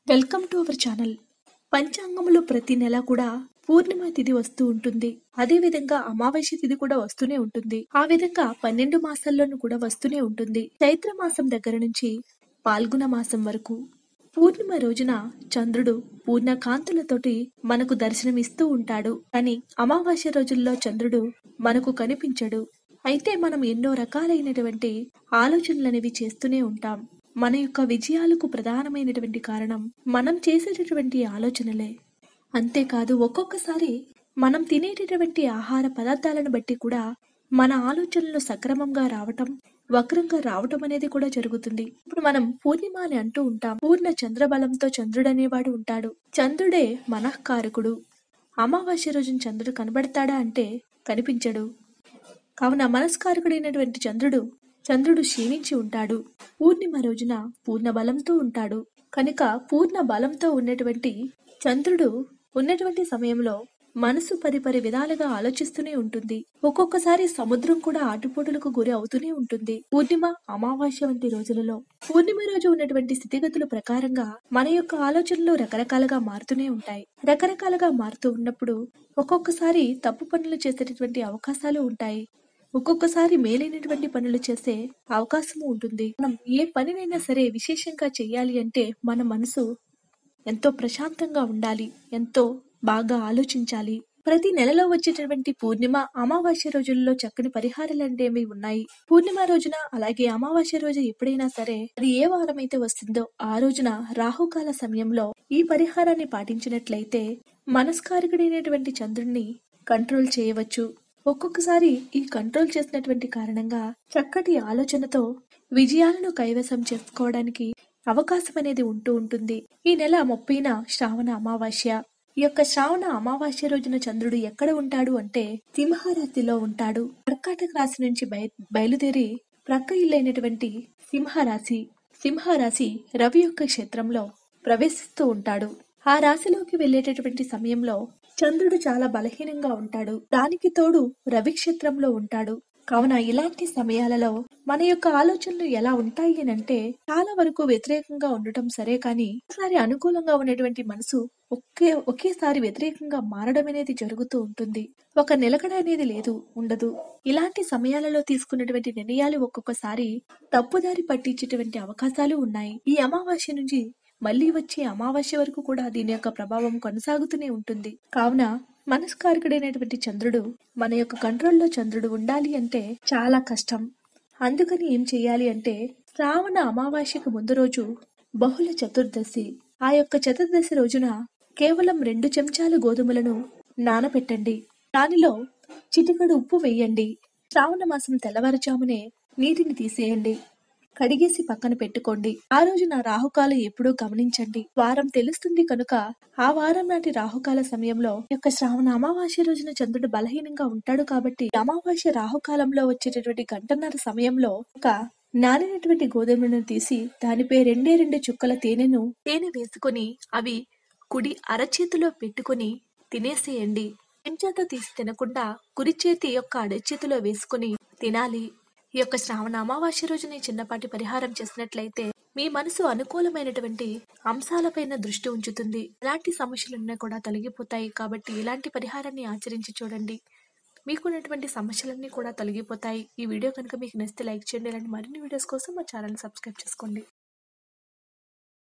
welcome to our channel పంచాంగంలో ప్రతి నెల కూడా పూర్ణిమ తిథి వస్తూ ఉంటుంది అదే విధంగా అమావాస్య తిథి కూడా వస్తూనే ఉంటుంది ఆ విధంగా పన్నెండు మాసాల్లోనూ కూడా వస్తూనే ఉంటుంది చైత్ర మాసం దగ్గర నుంచి పాల్గొన మాసం వరకు పూర్ణిమ రోజున చంద్రుడు పూర్ణ కాంతులతోటి మనకు దర్శనమిస్తూ ఉంటాడు కానీ అమావాస్య రోజుల్లో చంద్రుడు మనకు కనిపించడు అయితే మనం ఎన్నో రకాలైనటువంటి ఆలోచనలు అనేవి చేస్తూనే ఉంటాం మన యొక్క విజయాలకు ప్రధానమైనటువంటి కారణం మనం చేసేటటువంటి ఆలోచనలే అంతేకాదు ఒక్కొక్కసారి మనం తినేటటువంటి ఆహార పదార్థాలను బట్టి కూడా మన ఆలోచనలు సక్రమంగా రావటం వక్రంగా రావటం అనేది కూడా జరుగుతుంది ఇప్పుడు మనం పూర్ణిమ అని అంటూ ఉంటాం పూర్ణ చంద్రబలంతో చంద్రుడు అనేవాడు ఉంటాడు చంద్రుడే మనఃకారకుడు అమావాస్య రోజున చంద్రుడు కనబడతాడా అంటే కనిపించడు కావున మనస్కారకుడైనటువంటి చంద్రుడు చంద్రుడు క్షీణించి ఉంటాడు పూర్ణిమ రోజున పూర్ణ బలంతో ఉంటాడు కనుక పూర్ణ బలంతో ఉన్నటువంటి చంద్రుడు ఉన్నటువంటి సమయంలో మనసు పరిపరి విధాలుగా ఆలోచిస్తూనే ఉంటుంది ఒక్కొక్కసారి సముద్రం కూడా ఆటుపోటులకు గురి అవుతూనే ఉంటుంది పూర్ణిమ అమావాస్య వంటి రోజులలో పూర్ణిమ రోజు ఉన్నటువంటి స్థితిగతుల ప్రకారంగా మన యొక్క ఆలోచనలు రకరకాలుగా మారుతూనే ఉంటాయి రకరకాలుగా మారుతూ ఉన్నప్పుడు ఒక్కొక్కసారి తప్పు పనులు చేసేటటువంటి అవకాశాలు ఉంటాయి ఒక్కొక్కసారి మేలైనటువంటి పనులు చేసే అవకాశం ఉంటుంది మనం ఏ పనినైనా సరే విశేషంగా చేయాలి అంటే మన మనసు ఎంతో ప్రశాంతంగా ఉండాలి ఎంతో బాగా ఆలోచించాలి ప్రతి నెలలో వచ్చేటటువంటి పూర్ణిమ అమావాస్య రోజుల్లో చక్కని పరిహారాలు అనేవి ఉన్నాయి పూర్ణిమ రోజున అలాగే అమావాస్య రోజు ఎప్పుడైనా సరే అది ఏ వారం అయితే వస్తుందో ఆ రోజున రాహుకాల సమయంలో ఈ పరిహారాన్ని పాటించినట్లయితే మనస్కారకుడైనటువంటి చంద్రుణ్ణి కంట్రోల్ చేయవచ్చు ఒక్కొక్కసారి ఈ కంట్రోల్ చేసినటువంటి కారణంగా చక్కటి ఆలోచనతో విజయాలను కైవసం చేసుకోవడానికి అవకాశం అనేది ఉంటూ ఉంటుంది ఈ నెల ముప్పైన శ్రావణ అమావాస్య ఈ యొక్క శ్రావణ అమావాస్య రోజున చంద్రుడు ఎక్కడ ఉంటాడు అంటే సింహరాశిలో ఉంటాడు కర్కాటక రాశి నుంచి బయ బయలుదేరి ప్రక్క ఇల్లైనటువంటి సింహరాశి సింహరాశి రవి యొక్క క్షేత్రంలో ప్రవేశిస్తూ ఉంటాడు ఆ రాశిలోకి వెళ్ళేటటువంటి సమయంలో చంద్రుడు చాలా బలహీనంగా ఉంటాడు దానికి తోడు రవి క్షేత్రంలో ఉంటాడు కావున ఇలాంటి సమయాలలో మన యొక్క ఆలోచనలు ఎలా ఉంటాయి అని అంటే చాలా వరకు వ్యతిరేకంగా ఉండటం సరే కానీ ఒకసారి అనుకూలంగా ఉన్నటువంటి మనసు ఒకే ఒకేసారి వ్యతిరేకంగా మారడం అనేది జరుగుతూ ఉంటుంది ఒక నిలకడ అనేది లేదు ఉండదు ఇలాంటి సమయాలలో తీసుకున్నటువంటి నిర్ణయాలు ఒక్కొక్కసారి తప్పుదారి పట్టించేటువంటి అవకాశాలు ఉన్నాయి ఈ అమావాస్య నుంచి మళ్ళీ వచ్చే అమావాస్య వరకు కూడా దీని యొక్క ప్రభావం కొనసాగుతూనే ఉంటుంది కావున మనస్కారకుడైనటువంటి చంద్రుడు మన యొక్క కంట్రోల్లో చంద్రుడు ఉండాలి అంటే చాలా కష్టం అందుకని ఏం చేయాలి అంటే శ్రావణ అమావాస్యకు ముందు రోజు బహుళ చతుర్దశి ఆ యొక్క చతుర్దశి రోజున కేవలం రెండు చెంచాల గోధుమలను నానబెట్టండి దానిలో చిటికడు ఉప్పు వేయండి శ్రావణ మాసం తెల్లవారుజామునే నీటిని తీసేయండి కడిగేసి పక్కన పెట్టుకోండి ఆ రోజున రాహుకాలం ఎప్పుడూ గమనించండి వారం తెలుస్తుంది కనుక ఆ వారం నాటి రాహుకాల సమయంలో ఈ యొక్క శ్రావణ అమావాస్య రోజున చంద్రుడు బలహీనంగా ఉంటాడు కాబట్టి అమావాస్య రాహుకాలంలో వచ్చేటటువంటి గంటన్నర సమయంలో ఒక నానినటువంటి గోధుమలను తీసి దానిపై రెండే రెండు చుక్కల తేనెను తేనె వేసుకొని అవి కుడి అరచేతిలో పెట్టుకొని తినేసేయండి చెంచాతో తీసి తినకుండా కుడి చేతి యొక్క అడచేతిలో వేసుకుని తినాలి ఈ యొక్క శ్రావణ అమావాస్య రోజున ఈ చిన్నపాటి పరిహారం చేసినట్లయితే మీ మనసు అనుకూలమైనటువంటి అంశాలపైన దృష్టి ఉంచుతుంది ఎలాంటి సమస్యలున్నా కూడా తొలగిపోతాయి కాబట్టి ఇలాంటి పరిహారాన్ని ఆచరించి చూడండి మీకున్నటువంటి సమస్యలన్నీ కూడా తొలగిపోతాయి ఈ వీడియో కనుక మీకు నచ్చితే లైక్ చేయండి ఇలాంటి మరిన్ని వీడియోస్ కోసం మా ఛానల్ సబ్స్క్రైబ్ చేసుకోండి